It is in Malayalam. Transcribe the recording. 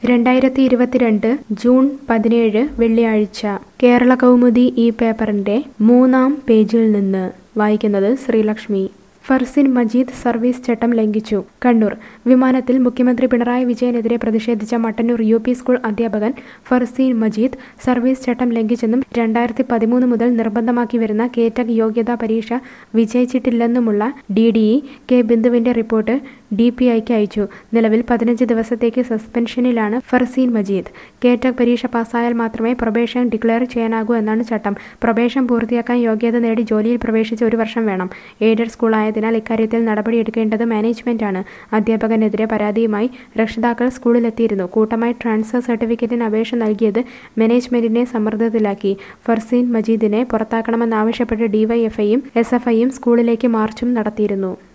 രണ്ടായിരത്തി ഇരുപത്തിരണ്ട് ജൂൺ പതിനേഴ് വെള്ളിയാഴ്ച കേരള കൗമുദി ഈ പേപ്പറിന്റെ മൂന്നാം പേജിൽ നിന്ന് വായിക്കുന്നത് ശ്രീലക്ഷ്മി ഫർസിൻ മജീദ് സർവീസ് ചട്ടം ലംഘിച്ചു കണ്ണൂർ വിമാനത്തിൽ മുഖ്യമന്ത്രി പിണറായി വിജയനെതിരെ പ്രതിഷേധിച്ച മട്ടന്നൂർ യു പി സ്കൂൾ അധ്യാപകൻ ഫർസീൻ മജീദ് സർവീസ് ചട്ടം ലംഘിച്ചെന്നും രണ്ടായിരത്തി പതിമൂന്ന് മുതൽ നിർബന്ധമാക്കി വരുന്ന കേറ്റക് യോഗ്യതാ പരീക്ഷ വിജയിച്ചിട്ടില്ലെന്നുമുള്ള ഡി ഡി ഇ കെ ബിന്ദുവിന്റെ റിപ്പോർട്ട് ഡി പി ഐക്ക് അയച്ചു നിലവിൽ പതിനഞ്ച് ദിവസത്തേക്ക് സസ്പെൻഷനിലാണ് ഫർസീൻ മജീദ് കേറ്റക് പരീക്ഷ പാസ്സായാൽ മാത്രമേ പ്രൊബേഷൻ ഡിക്ലെയർ ചെയ്യാനാകൂ എന്നാണ് ചട്ടം പ്രൊബേഷൻ പൂർത്തിയാക്കാൻ യോഗ്യത നേടി ജോലിയിൽ പ്രവേശിച്ച് ഒരു വർഷം വേണം എയ്ഡഡ് സ്കൂളായതിനാൽ ഇക്കാര്യത്തിൽ നടപടിയെടുക്കേണ്ടത് മാനേജ്മെന്റാണ് അധ്യാപകനെതിരെ പരാതിയുമായി രക്ഷിതാക്കൾ സ്കൂളിലെത്തിയിരുന്നു കൂട്ടമായി ട്രാൻസ്ഫർ സർട്ടിഫിക്കറ്റിന് അപേക്ഷ നൽകിയത് മാനേജ്മെന്റിനെ സമ്മർദ്ദത്തിലാക്കി ഫർസീൻ മജീദിനെ പുറത്താക്കണമെന്നാവശ്യപ്പെട്ട് ഡിവൈഎഫ്ഐയും എസ് എഫ് ഐയും സ്കൂളിലേക്ക് മാർച്ചും നടത്തിയിരുന്നു